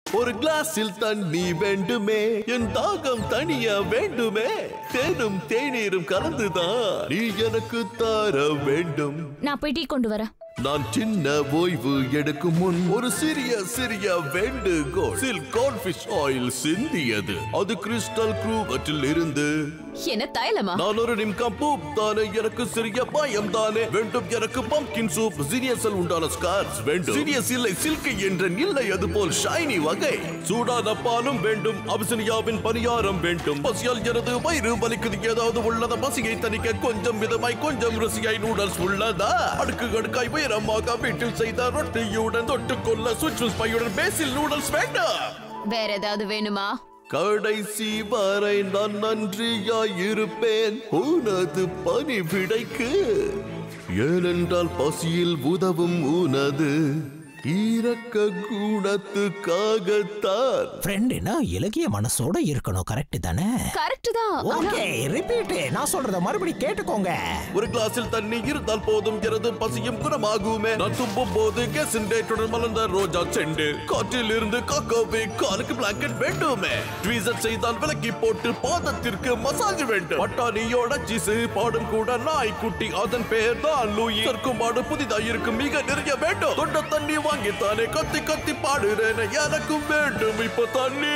ஒரு கிளாஸில் தண்ணி வேண்டுமே என் தாகம் தனிய வேண்டுமே தேனும் தேநீரும் கலந்துதான் நீ எனக்கு தர வேண்டும் நான் போய் டீ கொண்டு வரேன் நான் சின்ன ஓய்வு எடுக்கும் முன் ஒரு சிறிய சிறிய வேண்டுகோள் சில் கான்ஃபிஷ் ஆயில் சிந்தியது அது கிறிஸ்டல் க்ரூவற்றில் இருந்து என்ன தைலமா நான் ஒரு நிம்கம் பூப் தானே எனக்கு சிறிய பயம் தானே வேண்டும் எனக்கு பம்கின் சூப் சீரியஸில் உண்டான ஸ்கார்ஸ் வேண்டும் சீரியஸ் இல்லை சில்கி என்ற இல்லை அது போல் ஷைனி வகை சூடான பாலும் வேண்டும் அபிசனியாவின் பணியாரம் வேண்டும் பசியால் எனது வயிறு வலிக்குது ஏதாவது உள்ளத பசியை தணிக்க கொஞ்சம் விதமாய் கொஞ்சம் ருசியாய் நூடல்ஸ் உள்ளதா அடுக்கு அடுக்காய் உயரமாக வீட்டில் செய்த ரொட்டியுடன் தொட்டுக்கொள்ள சுற்று ஸ்பையுடன் பேசில் நூடல்ஸ் வேண்டாம் வேற ஏதாவது வேணுமா கடைசி வரை நான் நன்றியாய் இருப்பேன் உனது பணிவிடைக்கு ஏனென்றால் பசியில் உதவும் உனது ஈரக்க குணத்துக்காகத்தான் ஃப்ரெண்டுனா இலகிய மனசோட இருக்கணும் கரெக்ட் தானே கரெக்ட் தான் ஆனா- ஓகே ரிப்பீட் நான் சொல்றத மறுபடி கேட்டுக்கோங்க ஒரு கிளாஸில் தண்ணி இருந்தால் போதும் எனது பசியும் குணமாகுமே நான் தும்பும் போது கெசண்டேட்டுடன் மலர்ந்த ரோஜா செண்டு காற்றில் இருந்து காக்கோவே காலுக்கு பிளாங்கெட் வேண்டுமே ட்வீசர் செய்தால் விலக்கி போட்டு பாதத்திற்கு மசாஜ் வேண்டும் பட்டாணியோட சீசு பாடும் கூட நாய்க்குட்டி அதன் பேர் தான் லூயி சர்க்கும் பாடு புதிதாக இருக்கும் மிக நிறைய வேண்டும் தொண்ட தண்ணி வாங்கித்தானே கத்தி கத்தி பாடுறேன் எனக்கும் வேண்டும் இப்போ தண்ணி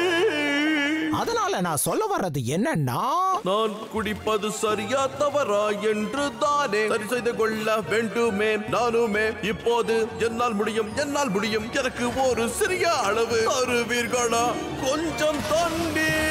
அதனால நான் சொல்ல வர்றது என்னன்னா நான் குடிப்பது சரியா தவறா என்று தானே சரி செய்து கொள்ள வேண்டுமே நானுமே இப்போது என்னால் முடியும் என்னால் முடியும் எனக்கு ஒரு சிறிய அளவு தருவீர்களா கொஞ்சம் தண்ணீர்